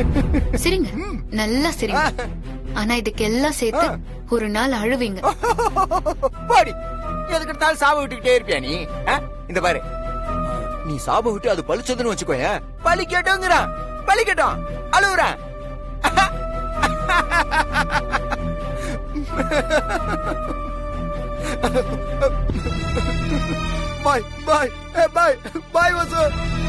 சரிங்க நல்லா சரிங்க ஆனா இதுக்கு எல்லாம் சேர்த்து ஒரு நாள் அழுவீங்க பாடி எதுக்கு எடுத்தாலும் சாப விட்டுக்கிட்டே இருப்பியா நீ ஆ? இந்த பாரு நீ சாப விட்டு அது பழிச்சதுன்னு வச்சுக்கோயேன் பழிக்கட்டுங்கிறான் பழிக்கட்டும் அழுகுறான் பாய் பாய் பாய் பாய் வசு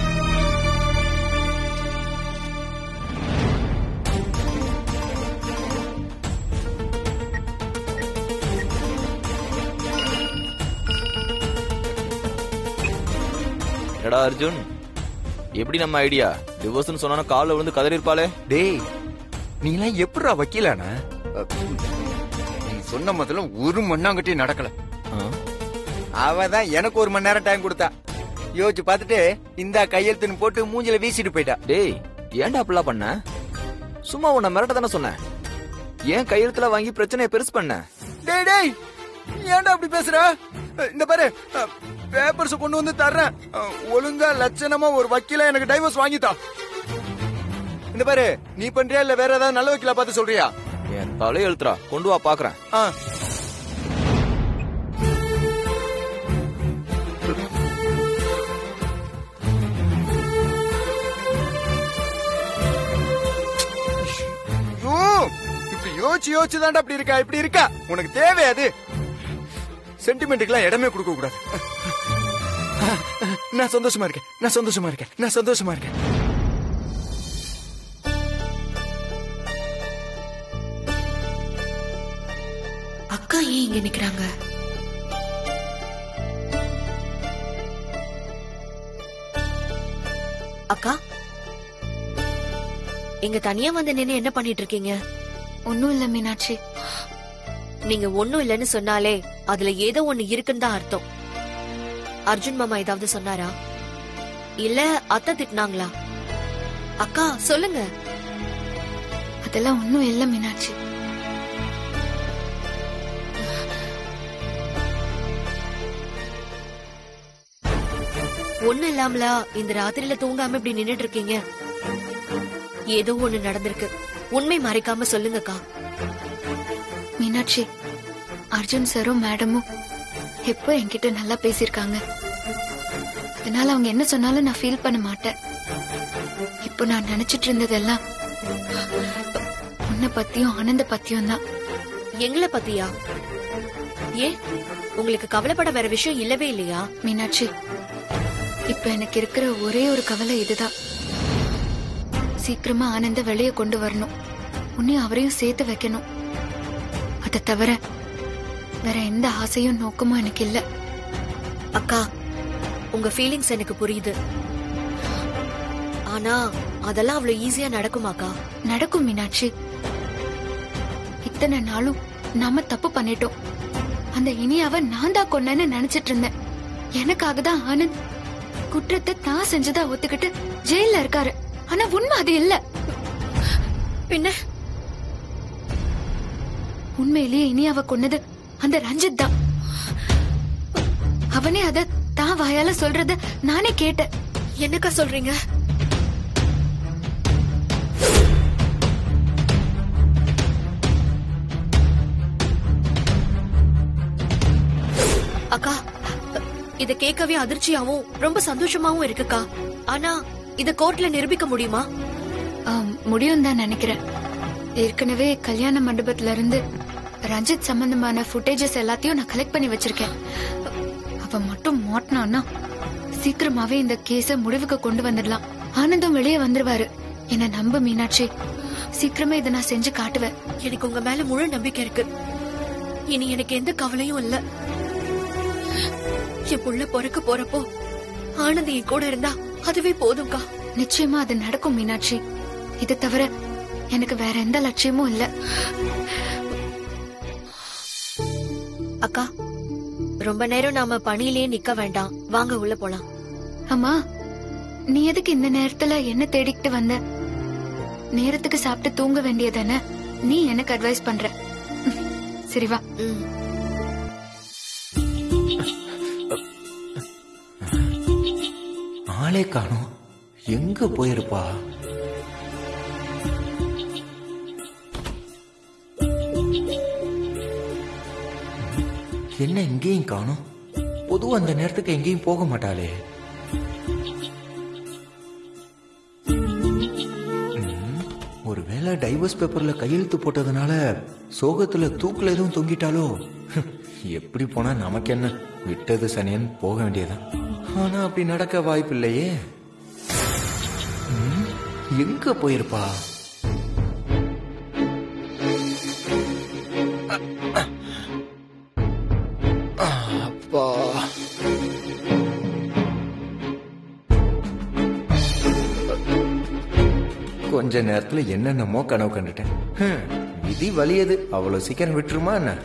எடா அர்ஜுன் எப்படி நம்ம ஐடியா டிவோர்ஸ்னு சொன்னா கால்ல விழுந்து கதறி இருப்பாளே டேய் நீ எல்லாம் எப்படிடா வக்கீலான நீ சொன்ன முதல்ல ஒரு மண்ணாங்கட்டி நடக்கல அவ தான் எனக்கு ஒரு மணி நேரம் டைம் கொடுத்தா யோசிச்சு பார்த்துட்டு இந்த கையெழுத்துன்னு போட்டு மூஞ்சில வீசிட்டு போயிட்டா டேய் ஏன்டா அப்படிலாம் பண்ண சும்மா உன்னை மிரட்ட தானே சொன்னேன் ஏன் கையெழுத்துல வாங்கி பிரச்சனையை பெருசு பண்ண டேய் டேய் ஏன்டா அப்படி பேசுற இந்த பாரு பேப்பர்ஸ் கொண்டு வந்து தர்றேன் ஒழுங்கா லட்சணமா ஒரு வக்கீல எனக்கு டைவர்ஸ் வாங்கித்தா இந்த பாரு நீ பண்றியா இல்ல வேற ஏதாவது நல்ல வக்கீலா பார்த்து சொல்றியா என் தலை எழுத்துறா கொண்டு வா பாக்குறேன் ஆ ஐயோ, இப்படி யோசிச்சு யோசிச்சு தான்டா இப்படி இருக்கா இப்படி இருக்கா உனக்கு தேவை அது சென்டிமெண்ட்டுக்கெல்லாம் இடமே கொடுக்க கூடாது நான் சந்தோஷமா இருக்கேன் நான் சந்தோஷமா இருக்கேன் நான் சந்தோஷமா இருக்கேன் அக்கா ஏன் இங்க நிக்கிறாங்க அக்கா இங்க தனியா வந்து நின்னு என்ன பண்ணிட்டு இருக்கீங்க ஒண்ணும் இல்ல மீனாட்சி நீங்க ஒண்ணும் இல்லைன்னு சொன்னாலே அதுல ஏதோ ஒண்ணு இருக்குன்னு தான் அர்த்தம் அர்ஜுன் மாமா ஏதாவது சொன்னாரா இல்ல அத்தை திட்டினாங்களா அக்கா சொல்லுங்க அதெல்லாம் ஒண்ணும் இல்ல மீனாட்சி ஒண்ணு இல்லாமலா இந்த ராத்திரியில தூங்காம இப்படி நின்னுட்டு இருக்கீங்க ஏதோ ஒண்ணு நடந்திருக்கு உண்மை மறைக்காம சொல்லுங்கக்கா மீனாட்சி அர்ஜுன் சாரும் மேடமும் எப்போ என்கிட்ட நல்லா பேசியிருக்காங்க அதனால அவங்க என்ன சொன்னாலும் நான் ஃபீல் பண்ண மாட்டேன் இப்போ நான் நினைச்சிட்டு இருந்ததெல்லாம் உன்னை பத்தியும் ஆனந்த பத்தியும் தான் எங்களை பத்தியா ஏன் உங்களுக்கு கவலைப்பட வேற விஷயம் இல்லவே இல்லையா மீனாட்சி இப்ப எனக்கு இருக்கிற ஒரே ஒரு கவலை இதுதான் சீக்கிரமா ஆனந்த வெளிய கொண்டு வரணும் உன்னையும் அவரையும் சேர்த்து வைக்கணும் அதை தவிர வேற எந்த ஆசையும் நோக்கமும் எனக்கு இல்ல அக்கா உங்க ஃபீலிங்ஸ் எனக்கு புரியுது ஆனா அதெல்லாம் அவ்வளவு ஈஸியா நடக்குமாக்கா நடக்கும் மீனாட்சி இத்தனை நாளும் நாம தப்பு பண்ணிட்டோம் அந்த இனியாவ நான் தான் கொன்னேன்னு நினைச்சிட்டு இருந்தேன் எனக்காக தான் ஆனந்த் குற்றத்தை தான் செஞ்சதா ஒத்துக்கிட்டு ஜெயில இருக்காரு ஆனா உண்மை அது இல்ல பின்ன உண்மையிலேயே இனியாவ கொன்னது அந்த ரஞ்சித் தான் அவனே அத தான் வாயால சொல்றத நானே கேட்டேன் என்னக்கா சொல்றீங்க அக்கா இத கேட்கவே அதிர்ச்சியாவும் ரொம்ப சந்தோஷமாவும் இருக்குக்கா ஆனா இத கோர்ட்ல நிரூபிக்க முடியுமா ஆம், முடியும் தான் நினைக்கிறேன் ஏற்கனவே கல்யாண மண்டபத்துல இருந்து ரஞ்சித் சம்பந்தமான ஃபுட்டேஜஸ் எல்லாத்தையும் நான் கலெக்ட் பண்ணி வச்சிருக்கேன் அவ மட்டும் மாட்டினான்னா சீக்கிரமாவே இந்த கேஸ முடிவுக்கு கொண்டு வந்துடலாம் ஆனந்தம் வெளியே வந்துருவாரு என்ன நம்பு மீனாட்சி சீக்கிரமே இதை நான் செஞ்சு காட்டுவேன் எனக்கு உங்க மேல முழு நம்பிக்கை இருக்கு இனி எனக்கு எந்த கவலையும் இல்ல என் புள்ள பிறக்க போறப்போ ஆனந்த் என் கூட இருந்தா அதுவே போதும்க்கா நிச்சயமா அது நடக்கும் மீனாட்சி இது தவிர எனக்கு வேற எந்த லட்சியமும் இல்ல அக்கா ரொம்ப நேரம் நாம பணியிலேயே நிக்க வேண்டாம் வாங்க உள்ள போலாம் அம்மா நீ எதுக்கு இந்த நேரத்துல என்ன தேடிக்கிட்டு வந்த நேரத்துக்கு சாப்பிட்டு தூங்க வேண்டியதானே நீ எனக்கு அட்வைஸ் பண்ற சரி வா ம். ஆளே காணும் எங்க போயிருப்பா என்ன எங்கேயும் காணும் பொதுவா அந்த நேரத்துக்கு எங்கேயும் போக மாட்டாளே ம், ஒருவேளை டைவர்ஸ் பேப்பர்ல கையெழுத்து போட்டதுனால சோகத்துல தூக்குல எதுவும் தொங்கிட்டாலோ எப்படி போனா நமக்கு என்ன விட்டது சனியன் போக வேண்டியதான் ஆனா அப்படி நடக்க வாய்ப்பு இல்லையே ம், எங்க போயிருப்பா அப்பா கொஞ்ச நேரத்துல என்னென்னமோ கனவு கண்டுட்டேன் ஹம், விதி வலியது அவ்வளவு சீக்கிரம் விட்டுருமா என்ன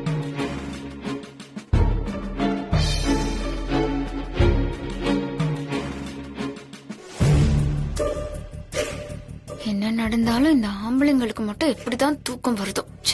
என்ன நடந்தாலும் இந்த ஆம்பளைங்களுக்கு மட்டும் எப்படிதான் தூக்கம் வருதோ ச்சே.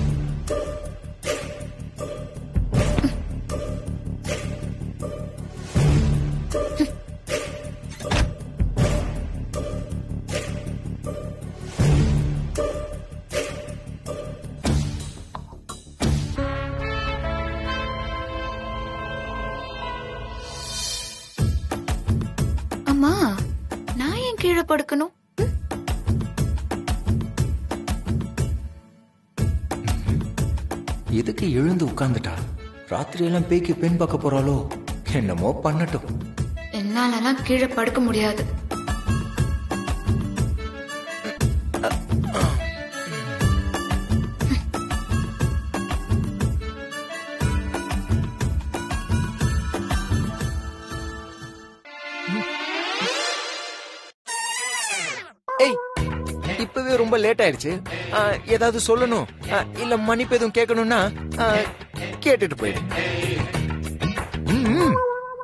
அம்மா நான் ஏன் கீழே படுக்கணும் ம்? எதுக்கு எழுந்து உட்கார்ந்துட்டா ராத்திரி எல்லாம் பேய்க்கு பெண் பார்க்க போறாளோ என்னமோ பண்ணட்டும் என்னாலலாம் கீழே படுக்க முடியாது ஏய் இப்பவே ரொம்ப லேட் ஆயிடுச்சு ஆ, ஏதாவது சொல்லணும் ஆ, இல்ல மன்னிப்பு எதுவும் கேட்கணும்னா ஆ, கேட்டுட்டு போயிடு ம், ம்.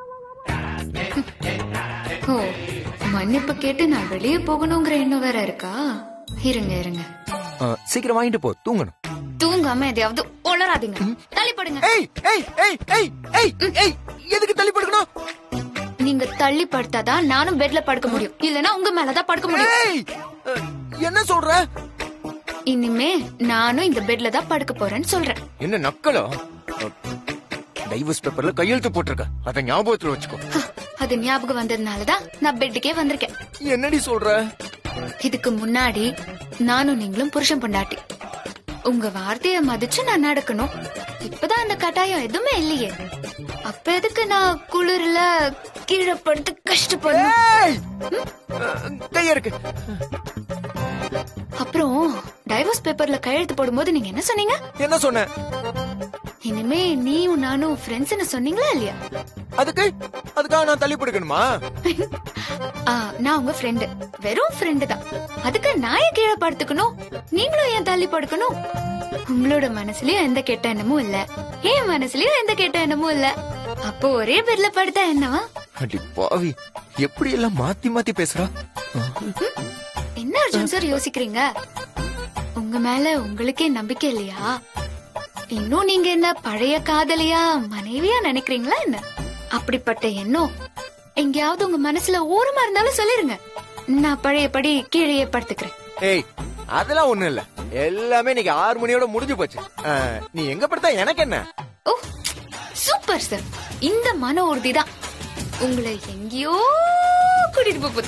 ஓ மன்னிப்பு கேட்டு நான் வெளியே போகணுங்கிற எண்ணம் வேற இருக்கா இருங்க இருங்க ஆ, சீக்கிரம் வாங்கிட்டு போ தூங்கணும் தூங்காம எதையாவது உளராதீங்க தள்ளிப்படுங்க ஏய் ஏய் ஏய் ஏய் ஏய் ஏய் எதுக்கு தள்ளி படுக்கணும் நீங்க தள்ளி படுத்தாதான் நானும் பெட்ல படுக்க முடியும் இல்லனா உங்க மேலதான் படுக்க முடியும் ஏய் அ, என்ன சொல்ற இனிமே நானும் இந்த பெட்ல தான் படுக்க போறேன்னு சொல்றேன் என்ன நக்கலா டைவர்ஸ் பேப்பர்ல கையெழுத்து போட்டிருக்க அத ஞாபகத்துல வச்சுக்கோ ஹ, அது ஞாபகம் வந்ததுனாலதான் நான் பெட்டுக்கே வந்திருக்கேன் என்னடி சொல்ற இதுக்கு முன்னாடி நானும் நீங்களும் புருஷன் பொண்டாட்டி உங்க வார்த்தைய மதிச்சு நான் நடக்கணும் இப்பதான் அந்த கட்டாயம் எதுவுமே இல்லையே அப்ப எதுக்கு நான் குளிர்ல கீழே படுத்து கஷ்டப்படணும் ஏய் கைய இருக்கு அப்புறம் டைவர்ஸ் பேப்பர்ல கையெழுத்து போடும்போது நீங்க என்ன சொன்னீங்க என்ன சொன்ன இனிமே நீயும் நானும் ஃப்ரெண்ட்ஸ்னு சொன்னீங்களா இல்லையா அதுக்கு அதுக்காக நான் தள்ளி படுக்கணுமா ஆ, நான் உங்க ஃப்ரெண்டு வெறும் ஃப்ரெண்டு தான் அதுக்கு நான் ஏன் கீழே படுத்துக்கணும் நீங்களும் ஏன் தள்ளி படுக்கணும் உங்களோட மனசுலயும் எந்த கெட்ட எண்ணமும் இல்ல என் மனசுலயும் எந்த கெட்ட எண்ணமும் இல்ல அப்போ ஒரே பெட்ல படுத்தா என்னவா அடி பாவி எப்படி எல்லாம் மாத்தி மாத்தி பேசுறா என்ன அர்ஜுன் சார் யோசிக்கிறீங்க உங்க மேல உங்களுக்கே நம்பிக்கை இல்லையா இன்னும் நீங்க என்ன பழைய காதலியா மனைவியா நினைக்கிறீங்களா என்ன அப்படிப்பட்ட எண்ணம் எங்கேயாவது உங்க மனசுல ஓரமா இருந்தாலும் சொல்லிருங்க நான் பழையபடி கீழே படுத்துக்கிறேன் ஏய் அதெல்லாம் ஒண்ணும் இல்ல எல்லாமே இன்னைக்கு ஆறு மணியோட முடிஞ்சு போச்சு ஆ, நீ எங்க படுத்தா எனக்கு என்ன ஓ சூப்பர் சார் இந்த மன உறுதி தான் உங்களை எங்கேயோ கூட்டிட்டு போகுது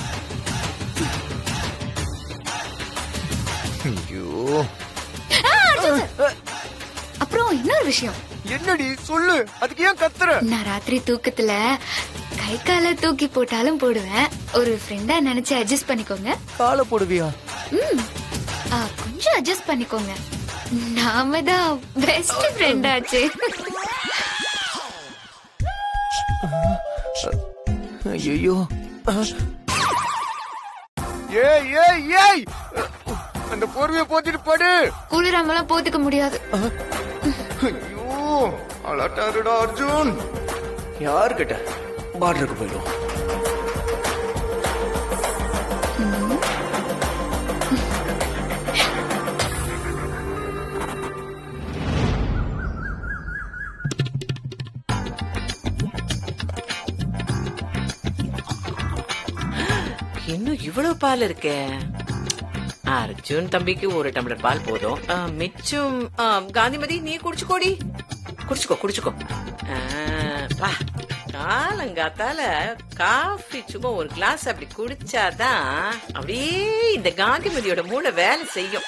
ஐயோ ஆ, அர்ஜுன் சார். அப்புறம் இன்னொரு விஷயம் என்னடி சொல்லு அதுக்கு ஏன் கத்துற நான் ராத்திரி தூக்கத்துல கை கால தூக்கி போட்டாலும் போடுவேன் ஒரு ஃப்ரெண்டா நினைச்சு அட்ஜஸ்ட் பண்ணிக்கோங்க காலை போடுவியா ம் ஆ, கொஞ்சம் அட்ஜஸ்ட் பண்ணிக்கோங்க நாம தான் பெஸ்ட் ஃப்ரெண்ட் ஆச்சு ஐயோ ஏய் ஏய் ஏய் அந்த போர்வைய போத்திட்டு படு குளிராமலாம் போத்துக்க முடியாது ஐயோ அலட்டாருடா அர்ஜுன் யாருக்கிட்ட பார்டருக்கு போயிடும் இன்னும் இவ்வளவு பால் இருக்கே அர்ஜுன் தம்பிக்கு ஒரு டம்ளர் பால் போதும் ஆ, மிச்சம் ஆ, காந்திமதி நீ குடிச்சுக்கோடி குடிச்சுக்கோ குடிச்சுக்கோ ஆ, வா காலங்காத்தால காஃபி சும்மா ஒரு கிளாஸ் அப்படி குடிச்சாதான் அப்படியே இந்த காந்திமதியோட மூளை வேலை செய்யும்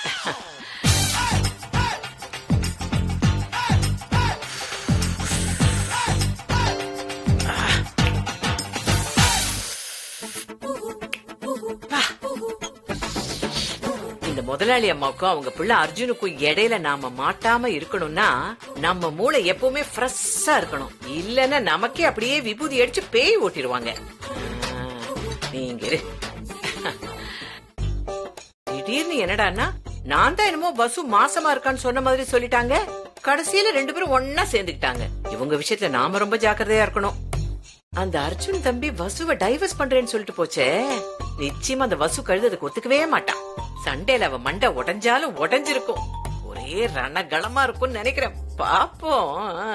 இந்த முதலாளி அம்மாவுக்கும் அவங்க பிள்ளை அர்ஜுனுக்கும் இடையில நாம மாட்டாம இருக்கணும்னா நம்ம மூளை எப்பவுமே ஃப்ரெஷ்ஷா இருக்கணும் இல்லன்னா நமக்கே அப்படியே விபூதி அடிச்சு பேய் ஓட்டிடுவாங்க ஆ, நீங்க இரு. திடீர்னு என்னடான்னா நான் தான் என்னமோ பசு மாசமா இருக்கான்னு சொன்ன மாதிரி சொல்லிட்டாங்க கடைசியில ரெண்டு பேரும் ஒன்னா சேர்ந்துக்கிட்டாங்க இவங்க விஷயத்துல நாம ரொம்ப ஜாக்கிரதையா இருக்கணும் அந்த அர்ஜுன் தம்பி வசுவை டைவர்ஸ் பண்றேன்னு சொல்லிட்டு போச்சே நிச்சயமா அந்த வசு கழுது அதுக்கு ஒத்துக்கவே மாட்டான் சண்டேல அவ மண்டை உடைஞ்சாலும் உடைஞ்சிருக்கும் ஒரே ரணகலமா இருக்கும்னு நினைக்கிறேன் பாப்போம்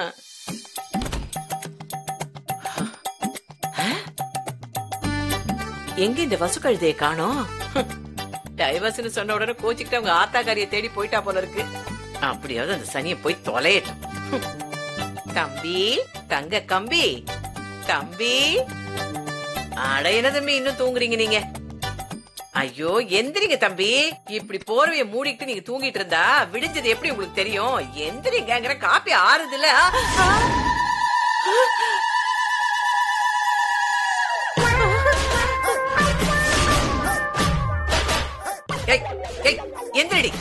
எங்க இந்த வசு கழுதையை காணோம் டைவர்ஸ்னு சொன்ன உடனே கோச்சிக்கிட்டு அவங்க ஆத்தாக்காரிய தேடி போயிட்டா போல இருக்கு அப்படியாவது அந்த சனியை போய் தொலையட்டும் தம்பி தங்க கம்பி தம்பி அட என்ன தம்பி இன்னும் தூங்குறீங்க நீங்க ஐயோ எந்திரிங்க தம்பி இப்படி போர்வைய மூடிக்கிட்டு நீங்க தூங்கிட்டு இருந்தா விடிஞ்சது எப்படி உங்களுக்கு தெரியும் எந்திரிங்கங்கிற காப்பி ஆறுதுல ஏய் ஏய் எந்திரடி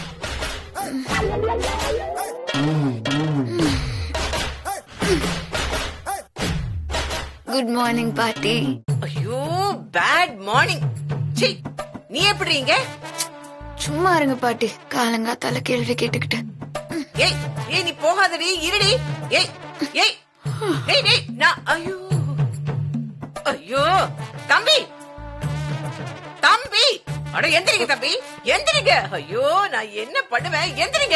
குட் மார்னிங் பாட்டி ஐயோ பேட் மார்னிங் சீ நீ எப்படி இங்க சும்மா இருங்க பாட்டி காலங்காத்தால கேள்வி கேட்டுக்கிட்டு ஏய் ஏய் நீ போகாதடி இருடி ஏய் ஏய் ஏய் ஏய் நான் ஐயோ ஐயோ தம்பி தம்பி அட எந்திரிங்க தம்பி எந்திரிங்க ஐயோ நான் என்ன பண்ணுவேன் எந்திரிங்க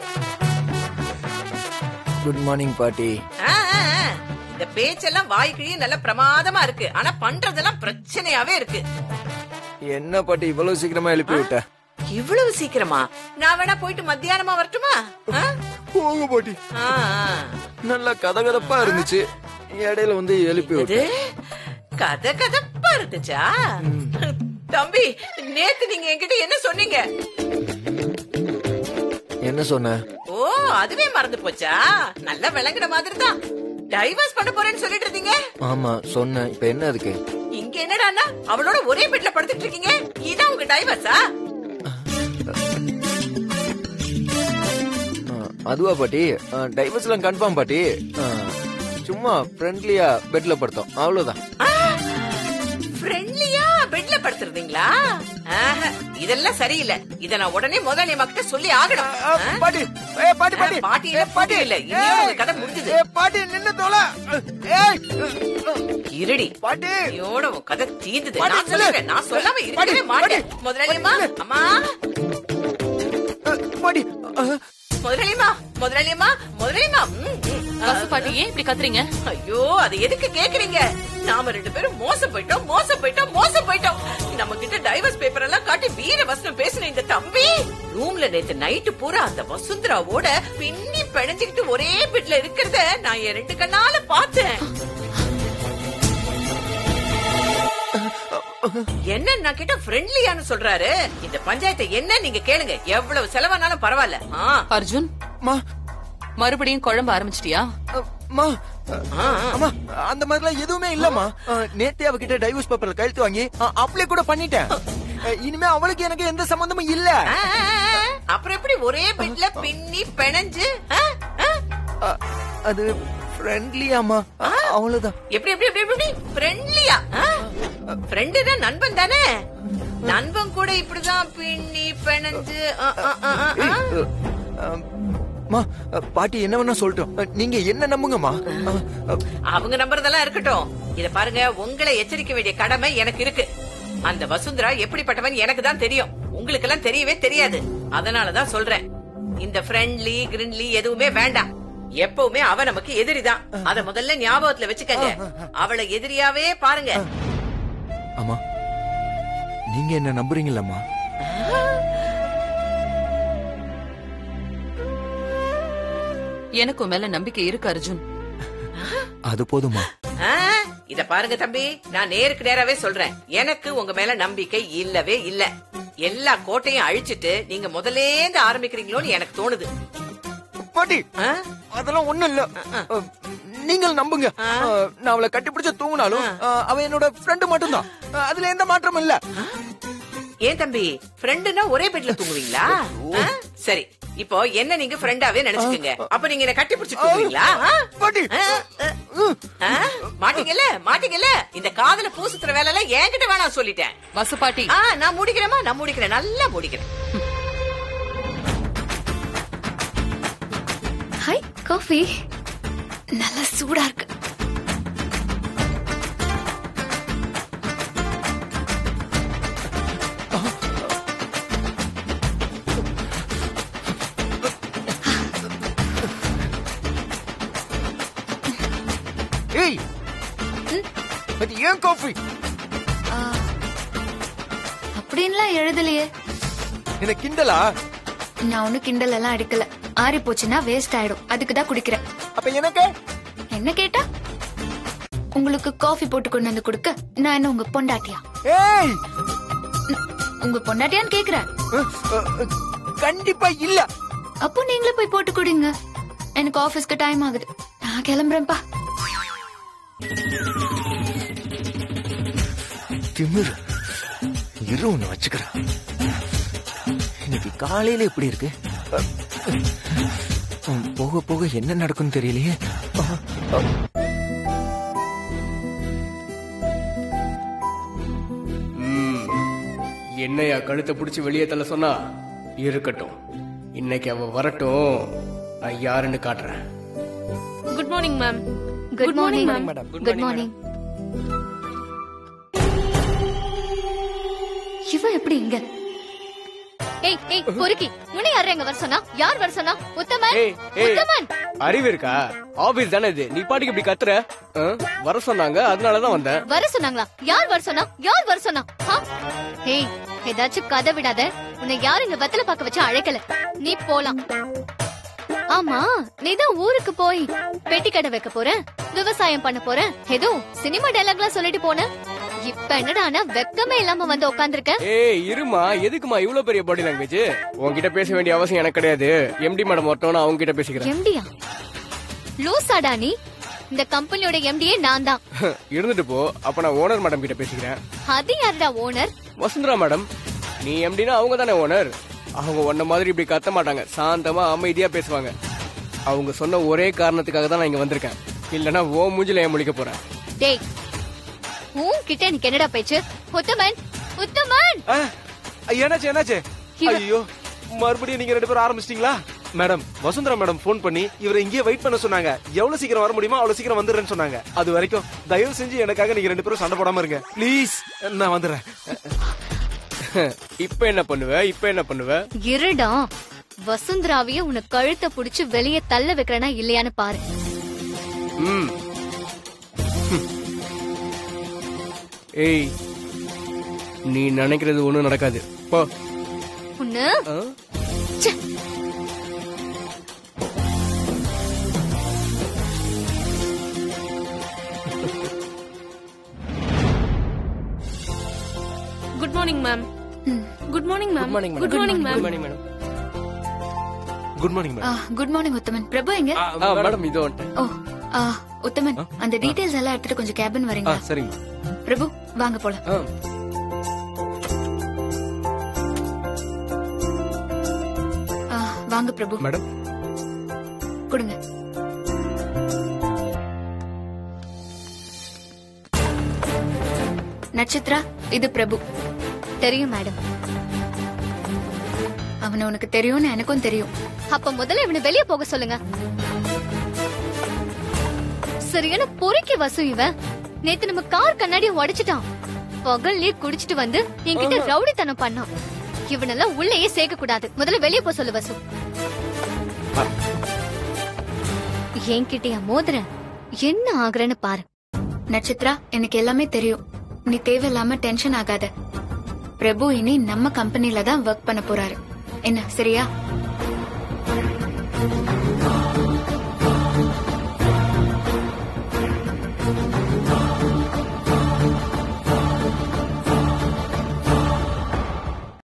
குட் மார்னிங் பாட்டி ஆ, ஆ, ஆ. இந்த பேச்செல்லாம் வாய்க்கிழியே நல்ல பிரமாதமா இருக்கு ஆனா பண்றதெல்லாம் பிரச்சனையாவே இருக்கு என்ன பாட்டி இவ்வளவு சீக்கிரமா எழுப்பி விட்ட இவ்வளவு சீக்கிரமா நான் வேணா போயிட்டு மத்தியானமா வரட்டுமா ஆ? போங்க பாட்டி ஆ, ஆ. நல்லா கதகதப்பா இருந்துச்சு இடையில வந்து எழுப்பி இது விட்ட கதை கதப்பா இருந்துச்சா தம்பி நேத்து நீங்க என்கிட்ட என்ன சொன்னீங்க என்ன சொன்ன ஓ அதுவே மறந்து போச்சா நல்லா விளங்குன மாதிரி தான் டைவர்ஸ் பண்ண போறேன்னு சொல்லிட்டு இருந்தீங்க ஆமா சொன்னேன் இப்ப என்ன அதுக்கு இங்க என்னடான்னா அவளோட ஒரே பெட்ல படுத்துட்டு இருக்கீங்க இதான் உங்க டைவர்ஸா ஆ, அதுவா பாட்டி டைவர்ஸ் எல்லாம் கன்ஃபார்ம் பாட்டி ஆ, சும்மா ஃப்ரெண்ட்லியா பெட்ல படுத்தோம் அவ்வளவுதான் ஃப்ரெண்ட்லியா பெட்ல படுத்துறதீங்களா ஆஹா, இதெல்லாம் சரியில்லை இத நான் உடனே முதலாளி கிட்ட சொல்லி ஆகணும் ஆ, பாட்டி ஏ பாட்டி பாட்டி ஆ, பாட்டி இல்ல, ஏ, பாட்டி இல்ல. இனிமே ஏய், உங்க கதை முடிஞ்சுது. ஏ, பாட்டி நின்னு தோல ஏய் இருடி பாட்டி ஐயோட உன் கதை தீந்துது பாட்டி, நான் சொல்லிடுறேன் நான் சொல்லாம பாட்டி, இருக்கவே மாட்டேன் பாட்டி, முதலாளியம்மா பாட்டி, அம்மா அ, பாட்டி ஆ, முதலாளியம்மா முதலாளியம்மா முதலாளியம்மா ம், ம். பசு பாட்டி ஏன் இப்படி கத்துறீங்க ஐயோ அது எதுக்கு கேக்குறீங்க நாம ரெண்டு பேரும் மோசம் போயிட்டோம் மோசம் போயிட்டோம் மோசம் போயிட்டோம் நம்ம கிட்ட டைவர்ஸ் பேப்பர் எல்லாம் காட்டி வீர வசனம் பேசின இந்த தம்பி ரூம்ல நேத்து நைட்டு பூரா அந்த வசுந்தராவோட பின்னி பிணைஞ்சுக்கிட்டு ஒரே பெட்ல இருக்கிறத நான் என் ரெண்டு கண்ணால பார்த்தேன் என்ன நான் கிட்ட ஃப்ரெண்ட்லியான்னு சொல்றாரு இந்த பஞ்சாயத்தை என்ன நீங்க கேளுங்க எவ்வளவு செலவானாலும் பரவாயில்ல ஆ, அர்ஜுன் மா மறுபடியும் குழம்ப ஆரம்பிச்சிட்டியா அ, மா அ, ஆ, ஆ. அம்மா அந்த மாதிரிலாம் எதுவுமே இல்லம்மா அ, நேத்தே அவகிட்ட டைவர்ஸ் பேப்பர்ல கையெழுத்து வாங்கி அப்ளை கூட பண்ணிட்டேன் அ, இனிமே அவளுக்கு எனக்கு எந்த சம்பந்தமும் இல்ல ஆ, ஆ, ஆ. அப்புறம் எப்படி ஒரே பெட்ல பின்னி பிணைஞ்சு ஆ, ஆ? அ, அது ஃப்ரெண்ட்லியாமா அவ்வளவுதான் எப்படி எப்படி எப்படி எப்படி ஃப்ரெண்ட்லியா ஃப்ரெண்டு தான் நண்பன் தானே நண்பன் கூட இப்படிதான் பின்னி பிணைஞ்சு ஆ, ஆ, ஆ, ஆ, ஆ. ஏய், அ, அ, மா அ, பாட்டி என்ன வேணா சொல்லட்டும் அ, நீங்க என்ன நம்புங்கம்மா அ, அ, அவங்க நம்புறதெல்லாம் இருக்கட்டும் இத பாருங்க உங்களை எச்சரிக்க வேண்டிய கடமை எனக்கு இருக்கு அந்த வசுந்தரா எப்படிப்பட்டவன் எனக்கு தான் தெரியும் உங்களுக்கு எல்லாம் தெரியவே தெரியாது அதனாலதான் சொல்றேன் இந்த ஃப்ரெண்ட்லி கிரிண்ட்லி எதுவுமே வேண்டாம் எப்பவுமே அவ நமக்கு எதிரிதான் அத முதல்ல ஞாபகத்துல வச்சுக்கங்க அவளை எதிரியாவே பாருங்க அம்மா நீங்க என்ன நம்புறீங்களம்மா எனக்கும் மேல நம்பிக்கை இருக்கு அர்ஜுன் அது போதுமா ஆ, இத பாருங்க தம்பி நான் நேருக்கு நேராவே சொல்றேன் எனக்கு உங்க மேல நம்பிக்கை இல்லவே இல்ல எல்லா கோட்டையும் அழிச்சிட்டு நீங்க முதல்லேந்து ஆரம்பிக்கிறீங்களோன்னு எனக்கு தோணுது பாட்டி ஆ? அதெல்லாம் ஒண்ணும் இல்ல அஹ், நீங்கள் நம்புங்க அஹ், நான் அவளை கட்டிப்பிடிச்சு தூங்கினாலும் அஹ், அவ என்னோட ஃப்ரெண்டு மட்டும்தான் அஹ், அதுல எந்த மாற்றமும் இல்ல ஏன் தம்பி ஃப்ரெண்டுனா ஒரே பெட்ல தூங்குவீங்களா ஆ? சரி இப்போ என்ன நீங்க ஃப்ரெண்டாவே நினைச்சுக்கோங்க அப்ப நீங்க என்ன கட்டி பிடிச்சு தூங்குவீங்களா ஆ? பாட்டி ஆ, ஆ, ஆ? மாட்டீங்கல்ல மாட்டீங்கல்ல இந்த காதல பூசுத்துற வேலை எல்லாம் என்கிட்ட வேணாம் சொல்லிட்டேன் வசுபாட்டி ஆ நான் முடிக்கிறேமா நான் முடிக்கிறேன் நல்லா முடிக்கிறேன் ஹாய் காஃபி நல்லா சூடா இருக்கு ஏய் அது ஏன் காஃபி ஆ, அப்படின்லாம் எழுதலையே என்ன கிண்டலா நான் ஒண்ணு கிண்டல் எல்லாம் அடிக்கல ஆறி போச்சுன்னா வேஸ்ட் ஆயிடும் அதுக்கு தான் குடிக்கிறேன் அப்ப எனக்கு என்ன கேட்டா உங்களுக்கு காஃபி போட்டு கொண்டு வந்து கொடுக்க நான் என்ன உங்க பொண்டாட்டியா ஏய் உங்க பொண்டாட்டியான்னு கேக்குறேன் அஹ், அஹ், கண்டிப்பா இல்ல அப்போ நீங்களே போய் போட்டு குடிங்க எனக்கு ஆபீஸ்க்கு டைம் ஆகுது நான் கிளம்புறேன்ப்பா திமிரு இரு ஒண்ணு வச்சுக்கிறேன் இன்னைக்கு காலையில எப்படி இருக்கு உம், போக போக என்ன நடக்கும்னு தெரியலையே என்னையா கழுத்தை பிடிச்சி வெளியே தள்ள சொன்னா இருக்கட்டும் இன்னைக்கு அவ வரட்டும் நான் யாருன்னு காட்டுறேன் good morning ma'am good morning madam good morning இவன் எப்படி இங்க ஏய் ஏய் பொறுக்கி உன்னை யார் எங்க வர சொன்னா யார் வர சொன்னா உத்தமன் ஏய் ஏய் உத்தமன் அறிவு இருக்கா ஆபீஸ் தானே இது நீ பாட்டுக்கு இப்படி கத்துற ஆ? வர சொன்னாங்க அதனாலதான் வந்தேன் வர சொன்னாங்களா யார் வர சொன்னா யார் வர சொன்னா ஆ? ஏய் ஏதாச்சும் கதை விடாத உன்னை யார் இங்க வெத்தல பாக்க வச்சு அழைக்கல நீ போலாம் ஆமா நீதான் ஊருக்கு போய் பெட்டி கடை வைக்க போற விவசாயம் பண்ண போற ஏதோ சினிமா டைலாக்லாம் சொல்லிட்டு போன இப்ப என்னடானா வெக்கமே இல்லாம வந்து உட்கார்ந்திருக்க ஏய் இருமா எதுக்குமா இவ்ளோ பெரிய பாடி லாங்குவேஜ் உன்கிட்ட பேச வேண்டிய அவசியம் எனக்கு கிடையாது எம்டி மேடம் வரட்டும் நான் அவங்க கிட்ட பேசிக்கிறேன் எம்டியா லூசாடா நீ இந்த கம்பெனியோட எம்டியே நான் தான் இருந்துட்டு போ அப்ப நான் ஓனர் மேடம் கிட்ட பேசிக்கிறேன் அது யாருடா ஓனர் வசுந்தரா மேடம் நீ எம்டினா அவங்க தானே ஓனர் அவங்க உன்ன மாதிரி இப்படி கத்த மாட்டாங்க சாந்தமா அமைதியா பேசுவாங்க அவங்க சொன்ன ஒரே காரணத்துக்காக தான் நான் இங்க வந்திருக்கேன் இல்லனா ஓ மூஞ்சில ஏன் முழிக்க போறேன் டேய் உன்கிட்ட எனக்கு என்னடா பேச்சு உத்தமன் உத்தமன் என்னாச்சு என்னாச்சு இவ- ஐயோ மறுபடியும் நீங்க ரெண்டு பேரும் ஆரம்பிச்சிட்டீங்களா மேடம் வசுந்தரா மேடம் ஃபோன் பண்ணி இவரை இங்கேயே வெயிட் பண்ண சொன்னாங்க எவ்வளவு சீக்கிரம் வர முடியுமோ அவ்வளவு சீக்கிரம் வந்துடுறேன்னு சொன்னாங்க அது வரைக்கும் தயவு செஞ்சு எனக்காக நீங்க ரெண்டு பேரும் சண்டை போடாம இருங்க ப்ளீஸ் நான் வந்துடுறேன் இப்ப என்ன பண்ணுவ இப்ப என்ன பண்ணுவ இருடா வசுந்தராவையே உன்னை கழுத்தை புடிச்சு வெளியே தள்ள வைக்கிறனா இல்லையான்னு பாரு ம் ஹம். ஏய் நீ நினைக்கிறது ஒண்ணும் நடக்காது போ உன்னு ஆ? ச்சே. Good morning ma'am good morning ma'am Good morning, madam. Good morning ma'am Good morning, madam. Good morning madam good morning Uthaman Prabhu எங்க ஆ, மேடம் இதோ வந்துட்டேன். ஓ ஆ, உத்தமன் அந்த டீடைல்ஸ் எல்லாம் எடுத்துட்டு கொஞ்சம் கேபின் ஆ வரீங்களா சரிங்க பிரபு வாங்க போலாம் ஆ. ஆ, வாங்க பிரபு மேடம் கொடுங்க நட்சத்ரா இது பிரபு தெரியும் மேடம் அவனை உனக்கு தெரியும்னு எனக்கும் தெரியும் அப்ப முதல்ல இவனை வெளியே போக சொல்லுங்க சரியான பொறுக்கி வசு இவன் நேத்து நம்ம கார் கண்ணாடியை உடைச்சிட்டான் பகல்லே குடிச்சிட்டு வந்து என்கிட்ட ரவுடித்தனம் பண்ணான் இவனெல்லாம் உள்ளேயே சேர்க்க கூடாது முதல்ல வெளியே போ சொல்லு வசு என்கிட்டயா மோதுற என்ன ஆகுறன்னு பாரு நட்சத்ரா எனக்கு எல்லாமே தெரியும் நீ தேவையில்லாம டென்ஷன் ஆகாத பிரபு இனி நம்ம கம்பெனில தான் ஒர்க் பண்ண போறாரு என்ன சரியா